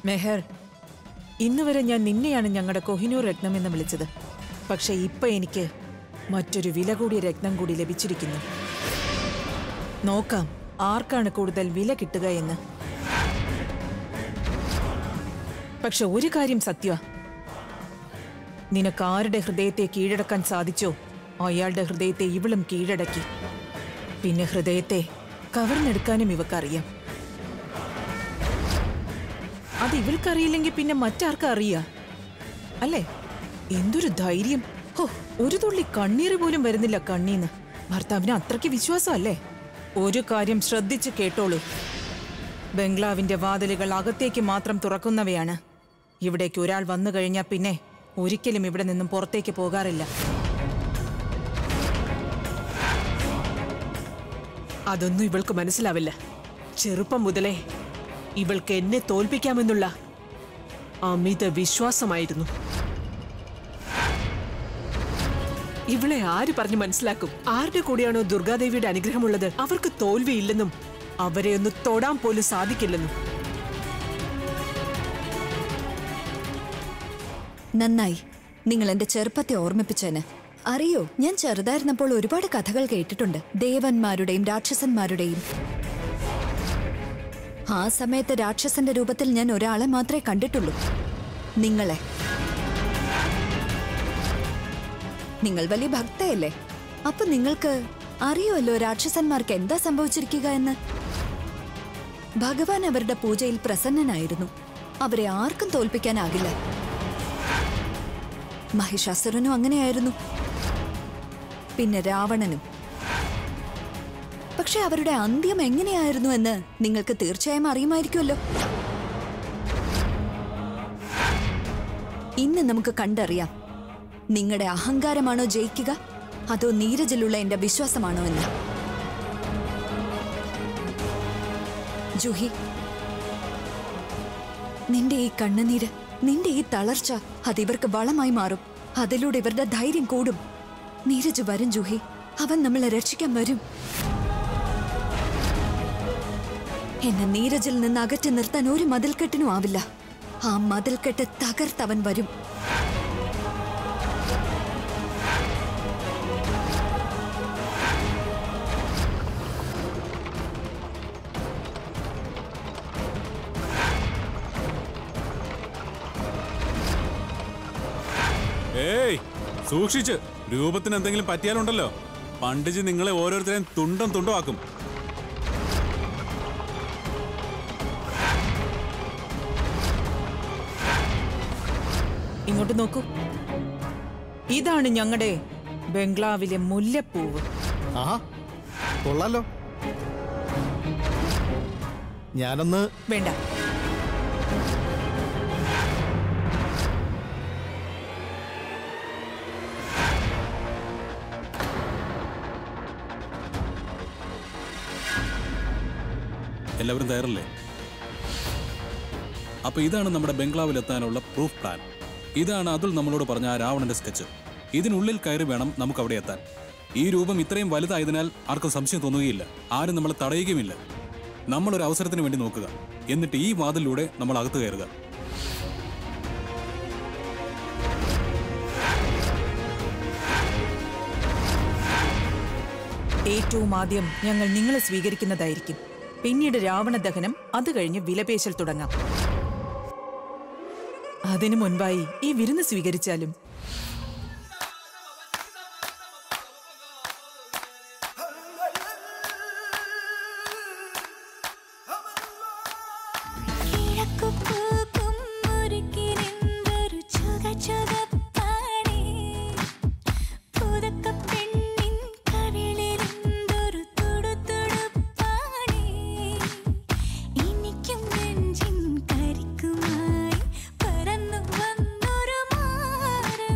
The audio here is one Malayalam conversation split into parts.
മെഹർ ഇന്നുവരെ ഞാൻ നിന്നെയാണ് ഞങ്ങളുടെ കൊഹിനൂർ രത്നം എന്ന് വിളിച്ചത് പക്ഷെ ഇപ്പൊ എനിക്ക് മറ്റൊരു വില കൂടിയ രത്നം കൂടി ലഭിച്ചിരിക്കുന്നു നോക്കാം ആർക്കാണ് കൂടുതൽ വില കിട്ടുക എന്ന് പക്ഷെ ഒരു കാര്യം സത്യ നിനക്ക് ആരുടെ ഹൃദയത്തെ കീഴടക്കാൻ സാധിച്ചോ അയാളുടെ ഹൃദയത്തെ ഇവളും കീഴടക്കി പിന്നെ ഹൃദയത്തെ കവർന്നെടുക്കാനും ഇവക്കറിയാം അത് ഇവൾക്കറിയില്ലെങ്കിൽ പിന്നെ മറ്റാർക്കാ അറിയാ അല്ലേ എന്തൊരു ധൈര്യം ഹോ ഒരു തുള്ളി കണ്ണീര് പോലും വരുന്നില്ല കണ്ണീന്ന് ഭർത്താവിന് അത്രയ്ക്ക് വിശ്വാസമല്ലേ ഒരു കാര്യം ശ്രദ്ധിച്ച് കേട്ടോളൂ ബംഗ്ലാവിന്റെ വാതിലുകൾ അകത്തേക്ക് മാത്രം തുറക്കുന്നവയാണ് ഇവിടേക്ക് ഒരാൾ വന്നു കഴിഞ്ഞാൽ പിന്നെ ഒരിക്കലും ഇവിടെ നിന്നും പുറത്തേക്ക് പോകാറില്ല അതൊന്നും ഇവൾക്ക് മനസ്സിലാവില്ല ചെറുപ്പം മുതലേ ഇവൾക്ക് എന്നെ തോൽപ്പിക്കാമെന്നുള്ള അമിത വിശ്വാസമായിരുന്നു ഇവളെ ആര് പറഞ്ഞു മനസ്സിലാക്കും ആരുടെ കൂടെയാണോ ദുർഗാദേവിയുടെ അനുഗ്രഹമുള്ളത് അവർക്ക് തോൽവിയില്ലെന്നും അവരെ ഒന്ന് തൊടാൻ പോലും സാധിക്കില്ലെന്നും നന്നായി നിങ്ങൾ എന്റെ ചെറുപ്പത്തെ ഓർമ്മിപ്പിച്ചേന് അറിയോ ഞാൻ ചെറുതായിരുന്നപ്പോൾ ഒരുപാട് കഥകൾ കേട്ടിട്ടുണ്ട് ദേവന്മാരുടെയും രാക്ഷസന്മാരുടെയും ആ സമയത്ത് രാക്ഷസന്റെ രൂപത്തിൽ ഞാൻ ഒരാളെ മാത്രമേ കണ്ടിട്ടുള്ളൂ നിങ്ങളെ നിങ്ങൾ വലിയ ഭക്തയല്ലേ അപ്പൊ നിങ്ങൾക്ക് അറിയുമല്ലോ രാക്ഷസന്മാർക്ക് എന്താ സംഭവിച്ചിരിക്കുക എന്ന് ഭഗവാൻ അവരുടെ പൂജയിൽ പ്രസന്നനായിരുന്നു അവരെ ആർക്കും തോൽപ്പിക്കാനാകില്ല മഹിഷാസുരനും അങ്ങനെയായിരുന്നു പിന്നെ രാവണനും പക്ഷെ അവരുടെ അന്ത്യം എങ്ങനെയായിരുന്നു എന്ന് നിങ്ങൾക്ക് തീർച്ചയായും അറിയുമായിരിക്കുമല്ലോ ഇന്ന് നമുക്ക് കണ്ടറിയാം നിങ്ങളുടെ അഹങ്കാരമാണോ ജയിക്കുക അതോ നീരജിലുള്ള എന്റെ വിശ്വാസമാണോ എന്ന് ജുഹി നിന്റെ ഈ കണ്ണുനീര് നിന്റെ ഈ തളർച്ച അത് ഇവർക്ക് വളമായി മാറും അതിലൂടെ ഇവരുടെ ധൈര്യം കൂടും നീരജ് വരും ജുഹി അവൻ നമ്മളെ രക്ഷിക്കാൻ വരും എന്നെ നീരജിൽ നിന്ന് അകറ്റി നിർത്താൻ ഒരു മതിൽക്കെട്ടിനും ആവില്ല ആ മതിൽക്കെട്ട് തകർത്തവൻ വരും ഏയ് സൂക്ഷിച്ച് രൂപത്തിന് എന്തെങ്കിലും പറ്റിയാലുണ്ടല്ലോ പണ്ടിജ് നിങ്ങളെ ഓരോരുത്തരെയും തുണ്ടം തുണ്ടമാക്കും ഇങ്ങോട്ട് നോക്കൂ ഇതാണ് ഞങ്ങളുടെ ബംഗ്ലാവിലെ മുല്ലപ്പൂവ് ആഹാ കൊള്ളാലോ ഞാനൊന്ന് വേണ്ട എല്ലാവരും തയ്യാറല്ലേ അപ്പൊ ഇതാണ് നമ്മുടെ ബംഗ്ലാവിൽ എത്താനുള്ള പ്രൂഫ് പ്ലാൻ ഇതാണ് അതുൽ നമ്മളോട് പറഞ്ഞ ആ രാവണന്റെ സ്കെച്ച് ഇതിനുള്ളിൽ കയറി വേണം നമുക്ക് അവിടെ എത്താൻ ഈ രൂപം ഇത്രയും വലുതായതിനാൽ ആർക്കും സംശയം തോന്നുകയില്ല ആരും നമ്മളെ തടയുകയുമില്ല നമ്മൾ ഒരു അവസരത്തിന് വേണ്ടി നോക്കുക എന്നിട്ട് ഈ വാതിലൂടെ നമ്മൾ അകത്ത് കയറുക ഏറ്റവും ആദ്യം ഞങ്ങൾ നിങ്ങളെ സ്വീകരിക്കുന്നതായിരിക്കും പിന്നീട് രാവണ ദഹനം അത് കഴിഞ്ഞ് വിലപേശൽ തുടങ്ങാം അതിനു മുൻപായി ഈ വിരുന്ന് സ്വീകരിച്ചാലും കിഴക്കുപൂക്കും മുറുകിനെന്തൊരു ചുകചുകപ്പാണേ. പുതക്കപ്പെണ്ണിൻ കവിളിലെന്തൊരു തുടുതുടുപ്പാണേ. എനിക്കും നെഞ്ചിൻ കരിക്കുമായി പറന്നു വന്നൊരു മാറ്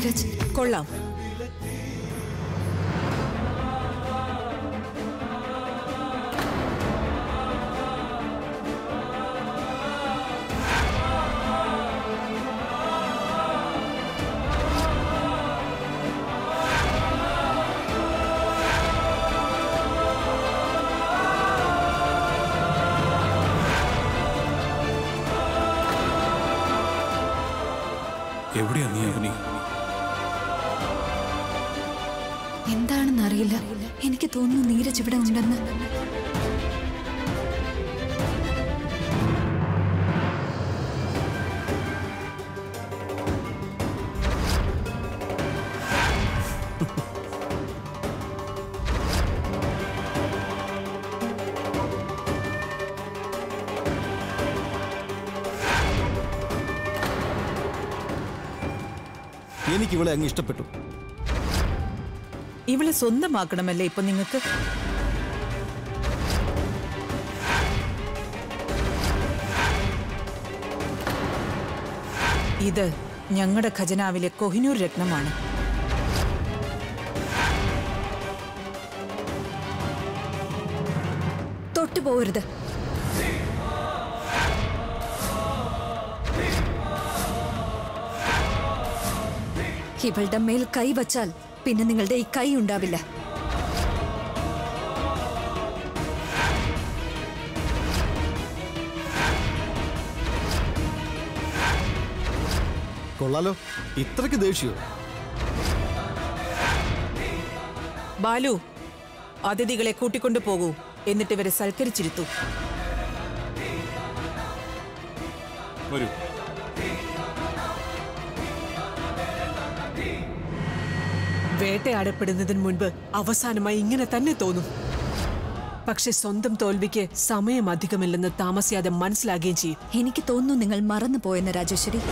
നീരജ് കൊള്ളാം എവിടെയാ നീ അവനി എന്താണെന്ന് അറിയില്ല എനിക്ക് തോന്നുന്നു നീരജ് ഇവിടെ ഉണ്ടെന്ന് എനിക്ക് ഇവളെ അങ്ങ് ഇഷ്ടപ്പെട്ടു ഇവളെ സ്വന്തമാക്കണമല്ലേ ഇപ്പൊ നിങ്ങൾക്ക് ഇത് ഞങ്ങളുടെ ഖജനാവിലെ കൊഹിനൂർ രത്നമാണ് തൊട്ടു പോകരുത് ഇവളുടെ മേൽ കൈ വച്ചാൽ പിന്നെ നിങ്ങളുടെ ഈ കൈ ഉണ്ടാവില്ല കൊള്ളാലോ ഇത്രയ്ക്ക് ദേഷ്യോ ബാലു അതിഥികളെ കൂട്ടിക്കൊണ്ടു പോകൂ എന്നിട്ട് ഇവരെ സൽക്കരിച്ചിരുത്തു വരൂ വേട്ടയാടപ്പെടുന്നതിന് മുൻപ് അവസാനമായി ഇങ്ങനെ തന്നെ തോന്നും പക്ഷെ സ്വന്തം തോൽവിക്ക് സമയം അധികമില്ലെന്ന് താമസിയാതെ മനസ്സിലാകുകയും ചെയ്യും എനിക്ക് തോന്നുന്നു നിങ്ങൾ മറന്നു പോയെന്ന് രാജേശ്വരി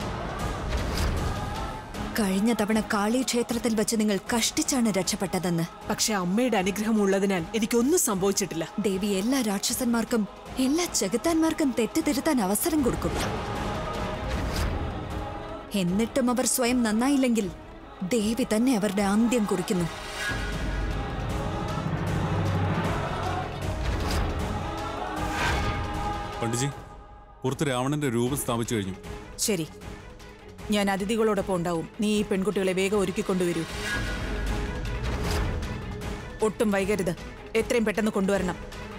കഴിഞ്ഞ തവണ കാളി ക്ഷേത്രത്തിൽ വെച്ച് നിങ്ങൾ കഷ്ടിച്ചാണ് രക്ഷപ്പെട്ടതെന്ന് പക്ഷെ അമ്മയുടെ അനുഗ്രഹം ഉള്ളതിനാൽ എനിക്കൊന്നും സംഭവിച്ചിട്ടില്ല ദേവി എല്ലാ രാക്ഷസന്മാർക്കും എല്ലാ ചെകുത്താന്മാർക്കും തെറ്റ് തിരുത്താൻ അവസരം കൊടുക്കും എന്നിട്ടും അവർ സ്വയം നന്നായില്ലെങ്കിൽ ദേവി തന്നെ അവരുടെ അന്ത്യം കുറിക്കുന്നു പണ്ഡിജി പുറത്ത് രാവണന്റെ രൂപം സ്ഥാപിച്ചു കഴിഞ്ഞു ശരി ഞാൻ അതിഥികളോടൊപ്പം ഉണ്ടാവും നീ ഈ പെൺകുട്ടികളെ വേഗം ഒരുക്കിക്കൊണ്ടുവരൂ ഒട്ടും വൈകരുത് എത്രയും പെട്ടെന്ന് കൊണ്ടുവരണം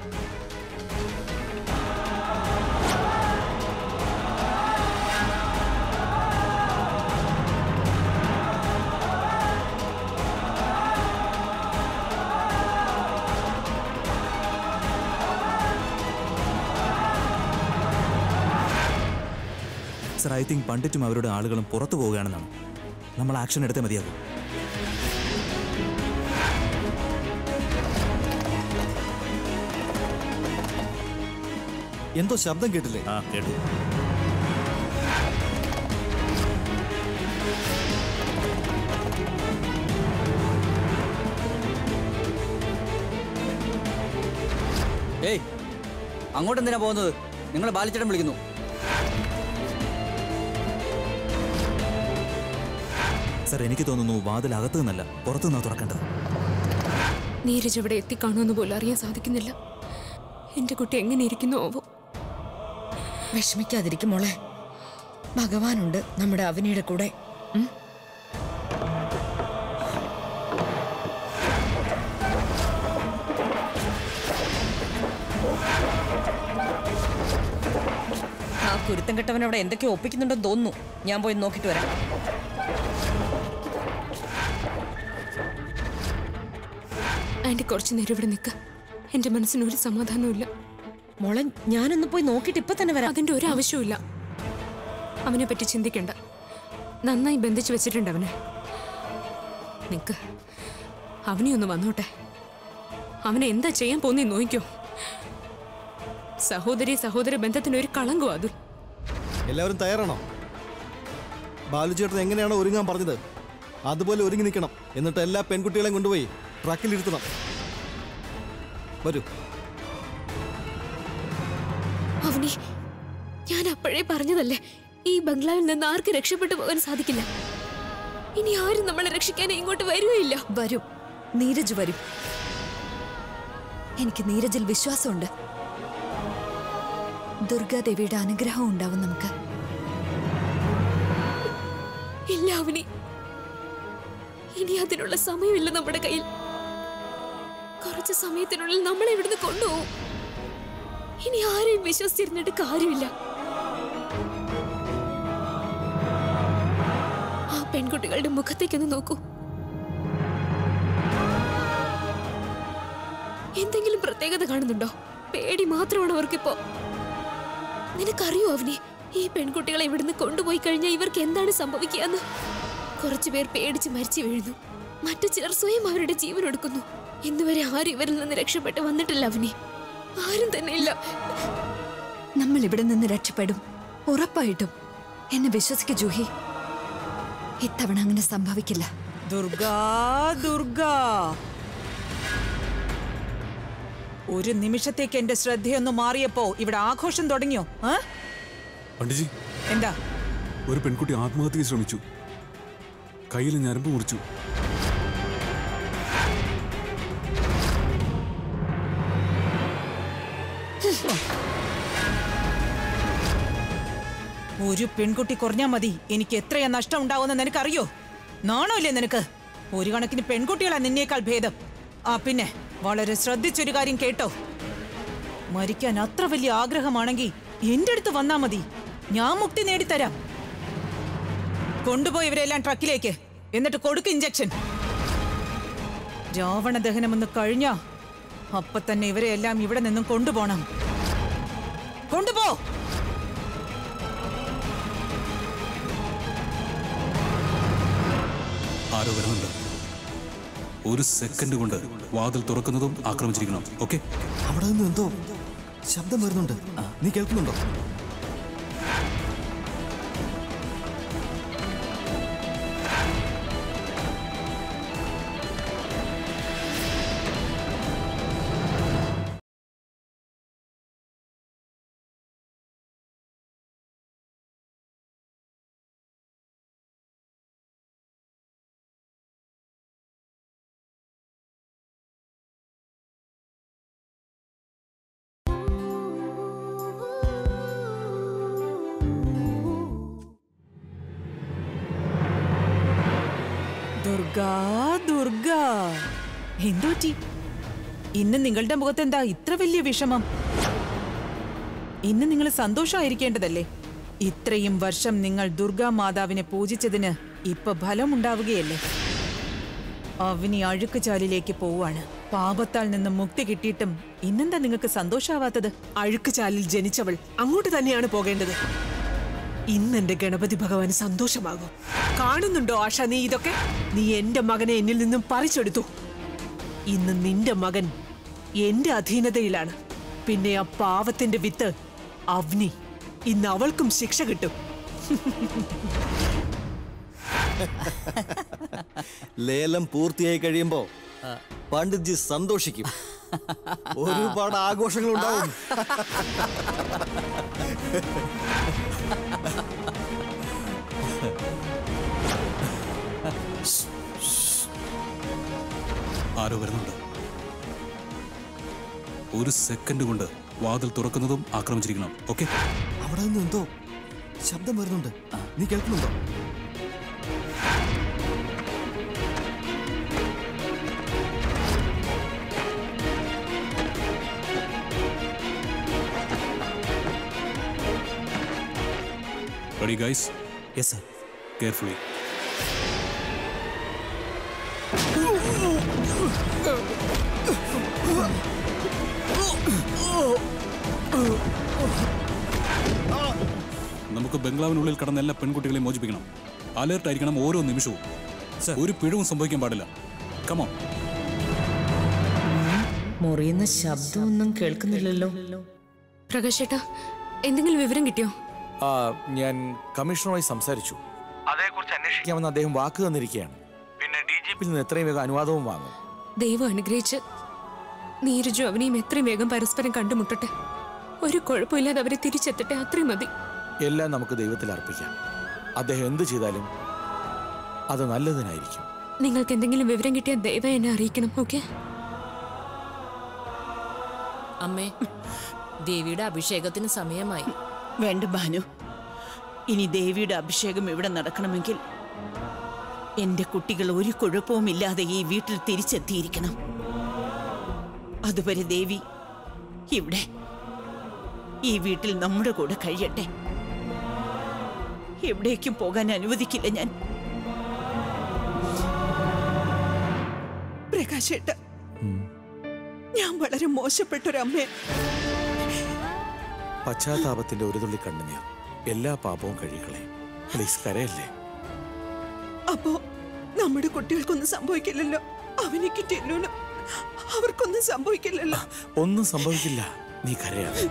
സർ ഐ തിങ്ക് പണ്ഡിറ്റും അവരുടെ ആളുകളും പുറത്തു പോവുകയാണെന്നാണ് നമ്മൾ ആക്ഷൻ എടുത്തേ മതിയാകും എന്തോ ശബ്ദം കേട്ടില്ലേ ആ കേട്ടു ഏയ് അങ്ങോട്ട് എന്തിനാ പോകുന്നത് നിങ്ങൾ ബാലിച്ചേട്ടൻ വിളിക്കുന്നു സർ എനിക്ക് തോന്നുന്നു വാതിൽ അകത്തു നിന്നല്ല പുറത്തു നിന്നാ തുറക്കേണ്ടത് നീരജ് ഇവിടെ എത്തിക്കാണോന്ന് പോലും അറിയാൻ സാധിക്കുന്നില്ല എന്റെ കുട്ടി എങ്ങനെ ഇരിക്കുന്നു ആവോ വിഷമിക്കാതിരിക്കും മോളെ ഭഗവാനുണ്ട് നമ്മുടെ അവനിയുടെ കൂടെ ഉം? ആ കുരുത്തം കെട്ടവൻ അവിടെ എന്തൊക്കെയോ ഒപ്പിക്കുന്നുണ്ടെന്ന് തോന്നുന്നു ഞാൻ പോയി നോക്കിട്ട് വരാം ആന്റി കുറച്ചു നേരം ഇവിടെ നിൽക്ക എന്റെ മനസ്സിന് ഒരു സമാധാനവും മോളെ ഞാനൊന്ന് പോയി നോക്കിയിട്ട് ഇപ്പൊ തന്നെ വരാം അതിന്റെ ഒരു ആവശ്യവുമില്ല അവനെ പറ്റി ചിന്തിക്കണ്ട നന്നായി ബന്ധിച്ചു വെച്ചിട്ടുണ്ട് അവനെ നിക്ക് അവനെ ഒന്ന് വന്നോട്ടെ അവനെ എന്താ ചെയ്യാൻ പോന്നി നോക്കിക്കോ സഹോദരി സഹോദര ബന്ധത്തിന് ഒരു കളങ്കോ അത് എല്ലാവരും തയ്യാറാണോ ബാലുചേട്ടൻ എങ്ങനെയാണോ ഒരുങ്ങാൻ പറഞ്ഞത് അതുപോലെ ഒരുങ്ങി നിൽക്കണം എന്നിട്ട് എല്ലാ പെൺകുട്ടികളെയും കൊണ്ടുപോയി ട്രക്കിലിരുത്തണം വരൂ അവനി ഞാൻ അപ്പോഴേ പറഞ്ഞതല്ലേ ഈ ബംഗ്ലാവിൽ നിന്ന് ആർക്ക് രക്ഷപ്പെട്ടു പോകാൻ സാധിക്കില്ല ഇനി ആരും നമ്മളെ രക്ഷിക്കാൻ ഇങ്ങോട്ട് വരുകയില്ല വരും നീരജ് വരും എനിക്ക് നീരജിൽ വിശ്വാസമുണ്ട് ദുർഗാദേവിയുടെ അനുഗ്രഹം ഉണ്ടാവും നമുക്ക് ഇല്ല അവനി ഇനി അതിനുള്ള സമയമില്ല നമ്മുടെ കയ്യിൽ കുറച്ച് സമയത്തിനുള്ളിൽ നമ്മളെ ഇവിടുന്ന് കൊണ്ടുപോകും ഇനി ആരെയും വിശ്വസിച്ചിരുന്നിട്ട് കാര്യമില്ല ആ പെൺകുട്ടികളുടെ മുഖത്തേക്കൊന്ന് നോക്കൂ എന്തെങ്കിലും പ്രത്യേകത കാണുന്നുണ്ടോ പേടി മാത്രമാണ് അവർക്കിപ്പോ നിനക്കറിയോ അവനെ ഈ പെൺകുട്ടികളെ ഇവിടുന്ന് കൊണ്ടുപോയി കഴിഞ്ഞാൽ ഇവർക്ക് എന്താണ് സംഭവിക്കുകയെന്ന് കുറച്ചുപേർ പേടിച്ച് മരിച്ചു വീഴുന്നു മറ്റു ചിലർ സ്വയം അവരുടെ ജീവൻ എടുക്കുന്നു ഇന്നുവരെ ആരും ഇവരിൽ നിന്ന് രക്ഷപ്പെട്ട് വന്നിട്ടില്ല അവനെ ആരും തന്നെ ഇല്ല നമ്മൾ ഇവിടെ നിന്ന് രക്ഷപ്പെടും ഉറപ്പായിട്ടും എന്നെ വിശ്വസിക്ക ജൂഹി ഇത്തവണ അങ്ങനെ സംഭവിക്കില്ല ദുർഗാ ദുർഗാ ഒരു നിമിഷത്തേക്ക് എന്റെ ശ്രദ്ധയൊന്ന് മാറിയപ്പോ ഇവിടെ ആഘോഷം തുടങ്ങിയോ ആ? പണ്ഡിജി എന്താ ഒരു പെൺകുട്ടി ആത്മഹത്യക്ക് ശ്രമിച്ചു കയ്യിൽ ഞരമ്പ് മുറിച്ചു ഒരു പെൺകുട്ടി കുറഞ്ഞാ മതി എനിക്ക് എത്രയാ നഷ്ടം ഉണ്ടാവുമെന്ന് നിനക്കറിയോ നാണോ ഇല്ലേ നിനക്ക് ഒരു കണക്കിന് പെൺകുട്ടികളാ നിന്നേക്കാൾ ഭേദം ആ പിന്നെ വളരെ ശ്രദ്ധിച്ചൊരു കാര്യം കേട്ടോ മരിക്കാൻ അത്ര വലിയ ആഗ്രഹമാണെങ്കിൽ എന്റെ അടുത്ത് വന്നാ മതി ഞാൻ മുക്തി നേടിത്തരാം കൊണ്ടുപോയി ഇവരെല്ലാം ട്രക്കിലേക്ക് എന്നിട്ട് കൊടുക്ക് ഇഞ്ചക്ഷൻ രാവണ ദഹനമൊന്ന് കഴിഞ്ഞാ അപ്പൊ തന്നെ ഇവരെ എല്ലാം ഇവിടെ നിന്നും കൊണ്ടുപോണം കൊണ്ടുപോ ആരോ വരുന്നുണ്ട് ഒരു സെക്കൻഡ് കൊണ്ട് വാതിൽ തുറക്കുന്നതും ആക്രമിച്ചിരിക്കണം ഓക്കെ അവിടെ നിന്ന് എന്തോ ശബ്ദം വരുന്നുണ്ട് നീ കേൾക്കുന്നുണ്ടോ ദുർഗാ ദുർഗാ എന്തോറ്റി ഇന്ന് നിങ്ങളുടെ മുഖത്ത് എന്താ ഇത്ര വലിയ വിഷമം ഇന്ന് നിങ്ങൾ സന്തോഷമായിരിക്കേണ്ടതല്ലേ ഇത്രയും വർഷം നിങ്ങൾ ദുർഗാ മാതാവിനെ പൂജിച്ചതിന് ഇപ്പൊ ഫലമുണ്ടാവുകയല്ലേ അവനി അഴുക്കുചാലിലേക്ക് പോവാണ് പാപത്താൽ നിന്ന് മുക്തി കിട്ടിയിട്ടും ഇന്നെന്താ നിങ്ങൾക്ക് സന്തോഷാവാത്തത് അഴുക്കുചാലിൽ ജനിച്ചവൾ അങ്ങോട്ട് തന്നെയാണ് പോകേണ്ടത് ഇന്ന് എന്റെ ഗണപതി ഭഗവാൻ സന്തോഷമാകും കാണുന്നുണ്ടോ ആശ നീ ഇതൊക്കെ നീ എന്റെ മകനെ എന്നിൽ നിന്നും പറിച്ചെടുത്തു ഇന്ന് നിന്റെ മകൻ എന്റെ അധീനതയിലാണ് പിന്നെ ആ പാവത്തിന്റെ വിത്ത് അവനി ഇന്ന് അവൾക്കും ശിക്ഷ കിട്ടും ലേലം പൂർത്തിയായി കഴിയുമ്പോ പണ്ഡിറ്റ്ജി സന്തോഷിക്കും ഒരുപാട് ആഘോഷങ്ങൾ ഉണ്ടാവും ആരോ വരുന്നുണ്ട് ഒരു സെക്കൻഡ് കൊണ്ട് വാതിൽ തുറക്കുന്നതും ആക്രമിച്ചിരിക്കണം ഓക്കെ അവിടെ നിന്ന് എന്തോ ശബ്ദം വരുന്നുണ്ട് നീ കേൾക്കുന്നുണ്ടോ ready guys yes sir carefully നമുക്ക് ബംഗ്ലാവിനുള്ളിൽ കടന്ന എല്ലാ പെൺകുട്ടികളെയും മോചിപ്പിക്കണം അലേർട്ട് ആയിരിക്കണം ഓരോ നിമിഷവും ഒരു പിഴവും സംഭവിക്കാൻ പാടില്ല കമോ മുറിയുന്ന ശബ്ദമൊന്നും കേൾക്കുന്നില്ലല്ലോ പ്രകാശേട്ടാ എന്തെങ്കിലും വിവരം കിട്ടിയോ ആ, ഞാൻ കമ്മീഷണറുമായി സംസാരിച്ചു അതേക്കുറിച്ച് അന്വേഷിക്കാമെന്ന് അദ്ദേഹം വാക്ക് തന്നിരിക്കുകയാണ് പിന്നെ ഡി ജി പിയിൽ നിന്ന് എത്രയും വേഗം അനുവാദവും വാങ്ങും ദൈവം അനുഗ്രഹിച്ച് നീരജും അവനെയും എത്രയും വേഗം പരസ്പരം കണ്ടുമുട്ടട്ടെ ഒരു കുഴപ്പമില്ലാതെ അവരെ തിരിച്ചെത്തട്ടെ അത്രയും മതി എല്ലാം നമുക്ക് ദൈവത്തിൽ അർപ്പിക്കാം അദ്ദേഹം എന്ത് ചെയ്താലും അത് നല്ലതിനായിരിക്കും നിങ്ങൾക്ക് എന്തെങ്കിലും വിവരം കിട്ടിയാൽ ദയവായി എന്നെ അറിയിക്കണം ഓക്കെ അമ്മേ ദേവിയുടെ അഭിഷേകത്തിന് സമയമായി വേണ്ട ഭാനു ഇനി ദേവിയുടെ അഭിഷേകം ഇവിടെ നടക്കണമെങ്കിൽ എന്റെ കുട്ടികൾ ഒരു കുഴപ്പവുമില്ലാതെ ഈ വീട്ടിൽ തിരിച്ചെത്തിയിരിക്കണം അതുവരെ ദേവി ഇവിടെ ഈ വീട്ടിൽ നമ്മുടെ കൂടെ കഴിയട്ടെ എവിടേക്കും പോകാൻ അനുവദിക്കില്ല ഞാൻ പ്രകാശേട്ട ഞാൻ വളരെ മോശപ്പെട്ടൊരമ്മേ പശ്ചാത്താപത്തിന്റെ ഒരു തുള്ളി കണ്ണുനീർ എല്ലാ പാപവും കഴുകിക്കളയും പ്ലീസ് കരയല്ലേ അപ്പോ നമ്മുടെ കുട്ടികൾക്കൊന്നും സംഭവിക്കില്ലല്ലോ അവനിക്ക് ടെല്ലൂനും അവർക്കൊന്നും സംഭവിക്കില്ലല്ലോ ഒന്നും സംഭവിക്കില്ല നീ കരയാതെ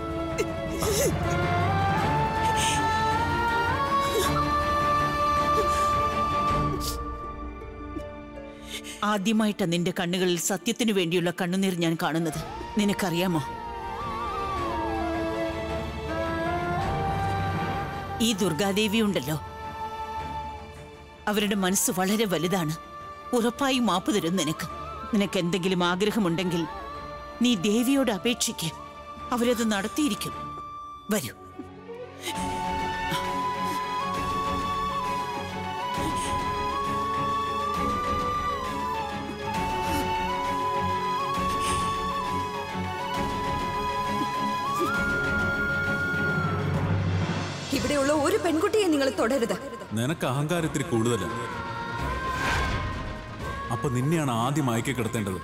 ആദ്യമായിട്ടാ നിന്റെ കണ്ണുകളിൽ സത്യത്തിനു വേണ്ടിയുള്ള കണ്ണുനീർ ഞാൻ കാണുന്നത് നിനക്കറിയാമോ ഈ ദുർഗാദേവി ഉണ്ടല്ലോ അവരുടെ മനസ്സ് വളരെ വലുതാണ് ഉറപ്പായി മാപ്പ് തരും നിനക്ക് നിനക്ക് എന്തെങ്കിലും ആഗ്രഹമുണ്ടെങ്കിൽ നീ ദേവിയോട് അപേക്ഷിക്ക് അവരത് നടത്തിയിരിക്കും വരൂ ഇവിടെയുള്ള ഒരു പെൺകുട്ടിയെ നിങ്ങൾ തുടരുത് നിനക്ക് അഹങ്കാരത്തിൽ കൂടുതലാണ് അപ്പൊ നിന്നെയാണ് ആദ്യം മയക്കി കിടത്തേണ്ടത്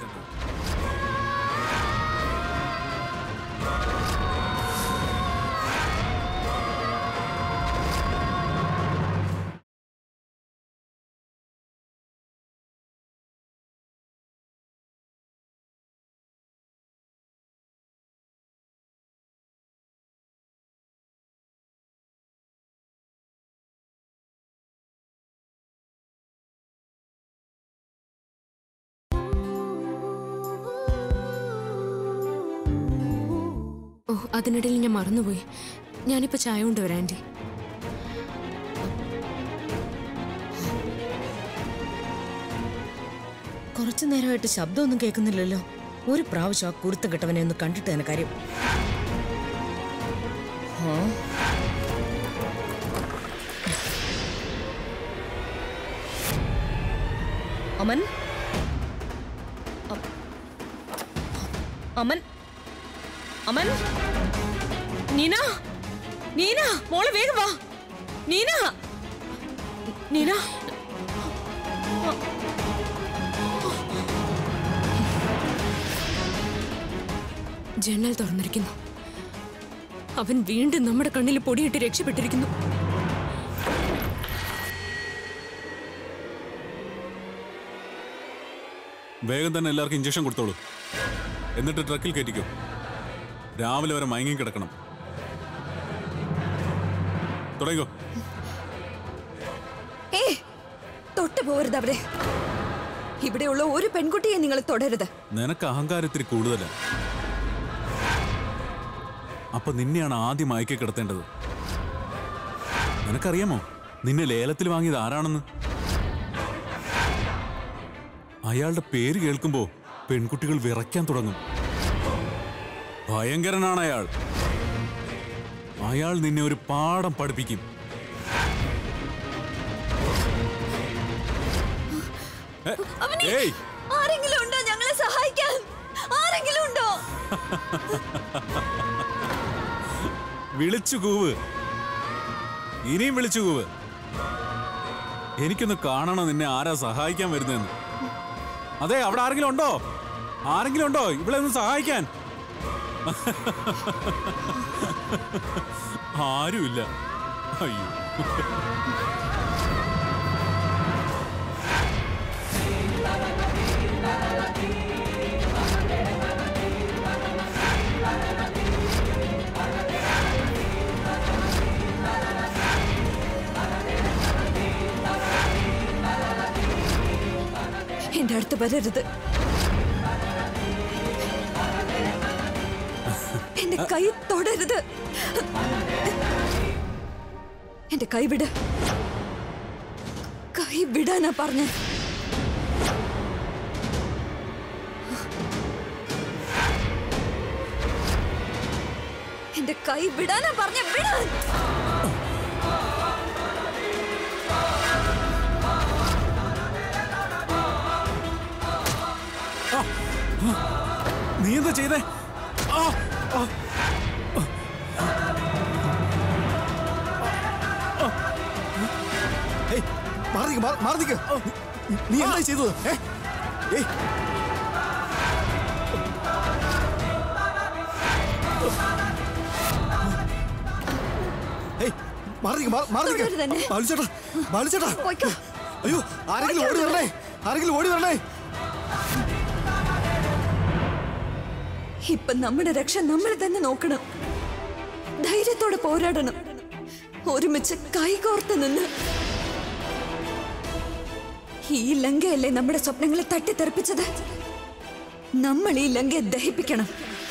ഓ അതിനിടയിൽ ഞാൻ മറന്നുപോയി ഞാനിപ്പോൾ ചായ കൊണ്ടുവരാം ആൻറ്റി കുറച്ചു നേരമായിട്ട് ശബ്ദമൊന്നും കേൾക്കുന്നില്ലല്ലോ ഒരു പ്രാവശ്യം ആ കുരുത്തം കെട്ടവനെ ഒന്ന് കണ്ടിട്ട് തന്നെ കാര്യം ആ അമൻ അ- അമൻ അമൻ നീന നീന മോളെ വേഗം വാ നീന നീന ജനൽ തുറന്നിരിക്കുന്നു അവൻ വീണ്ടും നമ്മുടെ കണ്ണിൽ പൊടിയിട്ട് രക്ഷപ്പെട്ടിരിക്കുന്നു വേഗം തന്നെ എല്ലാവർക്കും ഇഞ്ചക്ഷൻ കൊടുത്തോളൂ എന്നിട്ട് ട്രക്കിൽ കയറ്റിക്കോ രാവിലെ വരെ മയങ്ങി കിടക്കണം തുടങ്ങിക്കോ ഏ തൊട്ടു പോകരുത് അവിടെ ഇവിടെയുള്ള ഒരു പെൺകുട്ടിയെ നിങ്ങൾ തുടരുത് നിനക്ക് അഹങ്കാരത്തിൽ കൂടുതലാണ് അപ്പൊ നിന്നെയാണ് ആദ്യം മയക്കി കിടത്തേണ്ടത് നിനക്കറിയാമോ നിന്നെ ലേലത്തിൽ വാങ്ങിയത് ആരാണെന്ന് അയാളുടെ പേര് കേൾക്കുമ്പോ പെൺകുട്ടികൾ വിറയ്ക്കാൻ തുടങ്ങും ഭയങ്കരനാണ് അയാൾ അയാൾ നിന്നെ ഒരു പാഠം പഠിപ്പിക്കും ഏ, ഏയ് ആരെങ്കിലും ഉണ്ടോ ഞങ്ങളെ സഹായിക്കാൻ ആരെങ്കിലും ഉണ്ടോ വിളിച്ചു കൂവ് ഇനിയും വിളിച്ചു കൂവ് എനിക്കൊന്ന് കാണണം നിന്നെ ആരാ സഹായിക്കാൻ വരുന്നതെന്ന് അതെ അവിടെ ആരെങ്കിലും ഉണ്ടോ ആരെങ്കിലും ഉണ്ടോ ഇവിടെ ഒന്ന് സഹായിക്കാൻ ആരുമില്ല അയ്യോ എന്റെ അടുത്ത് വരരുത് എന്റെ കൈ തൊടരുത് എന്റെ കൈ വിട് കൈ കൈ വിടാനാ പറഞ്ഞ എന്റെ കൈ വിടാനാ പറഞ്ഞ വിടാൻ നീ എന്താ ചെയ്തേ ആ, ആ. ഏയ്, മാറി നിക്ക്, മാറി- മാറി നിക്ക്. നീ- നീ എന്താ ചെയ്തത് ഏ? ഏയ് ഏയ്, മാറി നിക്ക്, മാറി- മാറി നിക്ക്. തൊടരുത് എന്നെ. ബാലുചേട്ടാ ബാലുചേട്ടാ പോയ്ക്കോ. അയ്യോ ആരെങ്കിലും ഓടി വരണേ ആരെങ്കിലും ഓടി വരണേ ഇപ്പൊ നമ്മുടെ രക്ഷ നമ്മൾ തന്നെ നോക്കണം ധൈര്യത്തോടെ പോരാടണം ഒരുമിച്ച് കൈകോർത്ത് നിന്ന് ഈ ലങ്കയല്ലേ നമ്മുടെ സ്വപ്നങ്ങളെ തട്ടിത്തെറിപ്പിച്ചത് നമ്മൾ ഈ ലങ്കയെ ദഹിപ്പിക്കണം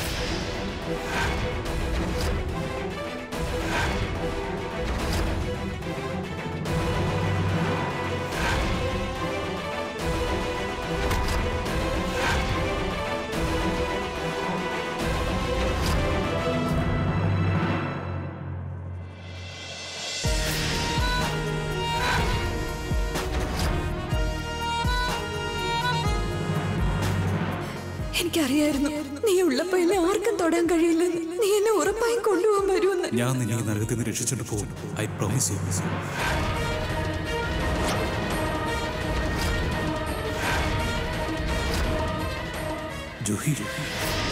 എനിക്കറിയായിരുന്നു നീ ഉള്ളപ്പോഴല്ലേ ആർക്കും തൊടാൻ കഴിയില്ലെന്ന് നീ എന്നെ ഉറപ്പായും കൊണ്ടുപോകാൻ വരുമെന്ന് ഞാൻ നിന്നെ ഈ നരകത്തിൽ നിന്ന് രക്ഷിച്ചിട്ട് പോകും ഐ പ്രോമിസ് യു ജുഹി